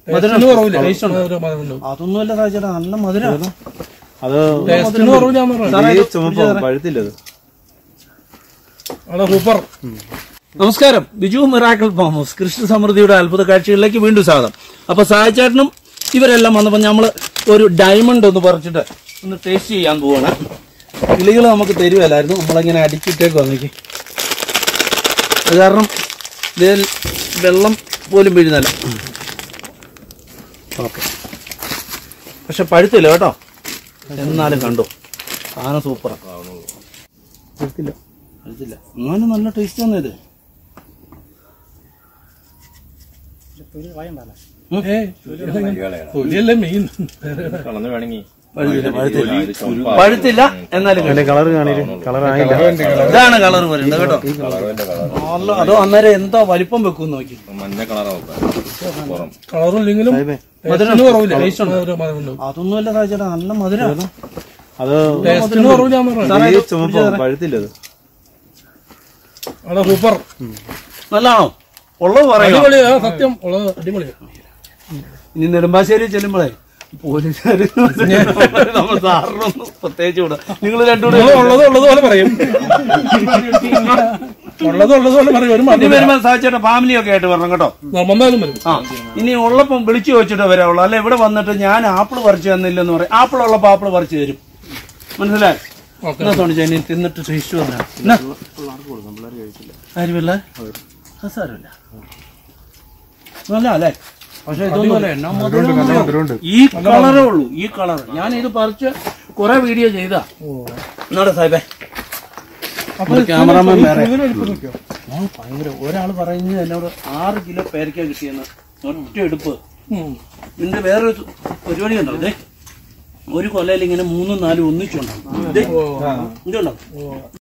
ടേസ്റ്റിന് കുറവില്ല Taste ഉണ്ട്. ഒരു മധുരമുണ്ട്. അതൊന്നുമല്ല സാധിച്ചേട്ടാ നല്ല മധുരം അത് ടേസ്റ്റിന് കുറവില്ലാന്ന് പറഞ്ഞു സാറേ, ഈ ഇത് ചുമപ്പ് പഴുത്തില്ലത് അവിടെ സൂപ്പർ നമസ്കാരം Biju miracle farm house Krishna സമൃദ്ധിയുടെ അത്ഭുത കാഴ്ചകളിലേക്ക് വീണ്ടും സ്വാഗതം അപ്പൊ സായിച്ചേട്ടനും ഇവരെല്ലാം വന്നപ്പോൾ നമ്മൾ ഒരു ഡയമണ്ട് ഒന്ന് പറിച്ചിട്ട് ഒന്ന് ടേസ്റ്റ് ചെയ്യാൻ പോവാണ് കിളികൾ നമുക്ക് തരുമല്ലായിരുന്നു നമ്മളിങ്ങനെ അടിച്ചിട്ടേക്ക് വന്നേക്ക് അത് കാരണം ഇതിൽ വെള്ളം പോലും വീഴുന്നല്ല ഓക്കെ പക്ഷെ പഴുത്തില്ല കേട്ടോ എന്നാലും കണ്ടു സാധനം സൂപ്പറാണ് പഴുത്തില്ല പഴുത്തില്ല എന്നാലും നല്ല ടേസ്റ്റ് തന്നെ ഇത് ഏ തൊലിയല്ലേ മെയിൻ കളന്ന് വേണമെങ്കിൽ പഴുത്തില്ല പഴുത്തില്ല പഴുത്തില്ല എന്നാലും കണ്ടു. അതിന്റെ കളർ കാണില്ല കളർ ആയില്ല ഇതാണ് കളർ വരുന്നത് കേട്ടോ കളറിന്റെ കളർ നല്ല അതോ അന്നേരം എന്താ വലിപ്പം വെക്കും നോക്കി മഞ്ഞ കളറാവും പുറം കളറില്ലെങ്കിലും ടേസ്റ്റിന് കുറവില്ല ഒരു മധുരമുണ്ട്. അതൊന്നുമല്ല സാധിച്ചേട്ടാ നല്ല മധുരം അത് ടേസ്റ്റിന് കുറവില്ലാന്ന് പറഞ്ഞു സാറേ, ഈ ഇത് ചുമപ്പ് പഴുത്തില്ലത് അവിടെ സൂപ്പർ നല്ലതാണോ ഉള്ളത് പറയാം അടിപൊളിയാ സത്യം ഉള്ളത് അടിപൊളിയാ ഇനി നെടുമ്പാശ്ശേരി ചെല്ലുമ്പോഴേ പോലീസുകാര് നമ്മൾ സാറിനൊന്നും പ്രത്യേകിച്ച് കൂടെ നിങ്ങൾ രണ്ടുകൂടെ നമ്മള് ഉള്ളത് ഉള്ളത് പോലെ പറയും ഉള്ളത് ഉള്ളത് പോലെ പറയും ഒരു ഇനി മധുരം വരുമ്പോ സാധിച്ചേട്ടാ ഫാമിലി ഒക്കെ ആയിട്ട് വരണം കേട്ടോ നിർബന്ധമായാലും വരും ആ ഇനി ഉള്ളപ്പം വിളിച്ചു വെച്ചിട്ട് വരാവുള്ളൂ അല്ലെ ഇവിടെ വന്നിട്ട് ഞാൻ ആപ്പിൾ പറിച്ചു തന്നില്ലെന്ന് പറയും ആപ്പിൾ ഉള്ളപ്പോ ആപ്പിൾ പറിച്ചു തരും മനസ്സിലായി ഓക്കെ എന്നാ തോന്നിച്ചാ ഇനി തിന്നിട്ട് ടേസ്റ്റ് വന്നാ കാര്യമില്ല അത് സാരമില്ല നല്ല അല്ലേ പക്ഷെ ഇതൊന്നുമല്ല എന്നാ മധുരം ഈ കളറേ ഉള്ളൂ ഈ കളർ ഞാൻ ഇത് പറിച്ച് കുറെ വീഡിയോ ചെയ്താ എന്നാടെ സാഹിബേ അപ്പൊ ക്യാമറാമാൻ വേറെ ഇതിലെടുത്ത് നോക്കിയോ ആ, ഭയങ്കര ഒരാള് പറയുന്നത് എന്നോട് ആറ് കിലോ പേരക്ക കിട്ടിയെന്ന് ഒറ്റ എടുപ്പ് ഉം. ഇതിന്റെ വേറൊരു പരിപാടി ഉണ്ടോ ഇതേ ഒരു കൊല്ലയിൽ ഇങ്ങനെ മൂന്നും നാലും ഒന്നിച്ചുണ്ടാവും ഇതേ ഇതുണ്ടോ